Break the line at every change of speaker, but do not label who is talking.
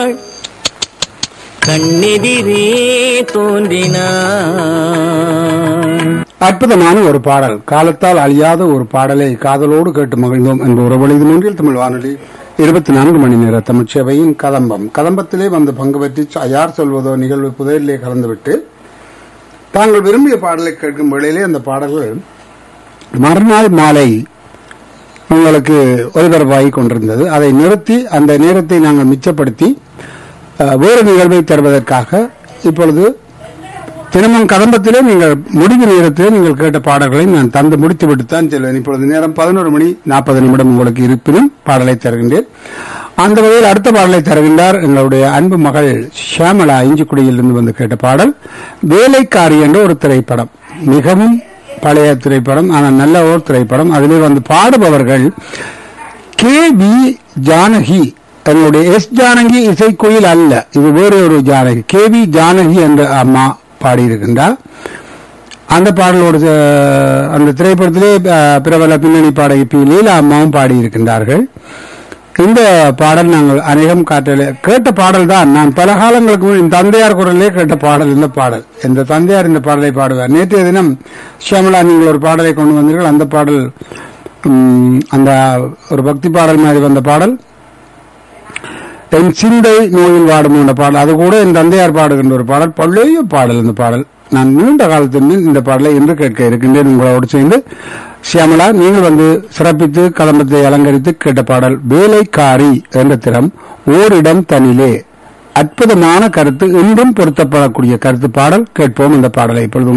தோன்றினாள் கண்ணெதிரே தோன்றினாள்
அற்புதமான ஒரு பாடல் காலத்தால் அழியாத ஒரு பாடலை காதலோடு கேட்டு மகிழ்ந்தோம் என்ற உறவொழி நூன்றில் தமிழ் வானொலி இருபத்தி நான்கு மணி நேர தமிழ்ச்சேவையின் கதம்பம் கதம்பத்திலே வந்து பங்கு பெற்றி யார் சொல்வதோ நிகழ்வு புதையிலே கலந்துவிட்டு தாங்கள் விரும்பிய பாடலை கேட்கும் வேளையிலே அந்த பாடல்கள் மறுநாள் மாலை உங்களுக்கு ஒலிபரப்பாகி கொண்டிருந்தது அதை நிறுத்தி அந்த நேரத்தை நாங்கள் மிச்சப்படுத்தி அஹ், வேறு நிகழ்வை தருவதற்காக இப்பொழுது தினமும் கதம்பத்திலே நீங்கள் முடிவு நேரத்திலே நீங்கள் கேட்ட பாடல்களை நான் தந்து முடித்து விட்டுத்தான் செல்வேன் இப்பொழுது நேரம் பதினோரு மணி நாற்பது நிமிடம் உங்களுக்கு இருப்பினும் பாடலை தருகின்றேன் அந்த வகையில் அடுத்த பாடலை தருகின்றார் எங்களுடைய அன்பு மகள் ஷியாமலா இஞ்சிக்குடியிலிருந்து வந்து கேட்ட பாடல் வேலைக்காரி என்ற ஒரு திரைப்படம் மிகவும் பழைய திரைப்படம் ஆனால் நல்ல ஒரு திரைப்படம் அதிலே வந்து பாடுபவர்கள் கே வி ஜானகி என்னுடைய எஸ் ஜானகி இசைக்குயில் அல்ல இது வேறு ஒரு ஜானகி கே வி ஜானகி என்ற அம்மா பாடியிருக்கின்றார் அந்த பாடலோடு அஹ், அந்த திரைப்படத்திலே அஹ், பிரபல பின்னணி பாடகி பி லீலா அம்மாவும் பாடியிருக்கின்றார்கள் இந்த பாடல் நாங்கள் அநேகம் காட்டல கேட்ட பாடல் தான் நான் பல காலங்களுக்கு முன் என் தந்தையார் குரலிலே கேட்ட பாடல் இந்த பாடல் இந்த தந்தையார் இந்த பாடலை பாடுவார் நேற்றைய தினம் ஷியாமலா நீங்கள் ஒரு பாடலை கொண்டு வந்தீர்கள் அந்த பாடல் ம், அந்த ஒரு பக்தி பாடல் மாதிரி வந்த பாடல் என் சிந்தை நோயில் வாடும் என்ற பாடல் அது கூட என் தந்தையார் பாடுகின்ற ஒரு பாடல் பழைய பாடல் இந்த பாடல் நான் நீண்ட காலத்தின் முன் இந்த பாடலை இன்று கேட்க இருக்கின்றேன் உங்களோடு சேர்ந்து சியாமலா நீங்கள் வந்து சிறப்பித்து கலம்பத்தை அலங்கரித்து கேட்ட பாடல் வேலைக்காரி என்ற திறம் ஓரிடம் தனிலே அற்புதமான கருத்து இன்றும் பொருத்தப்படக்கூடிய கருத்து பாடல் கேட்போம் இந்த பாடலை இப்பொழுது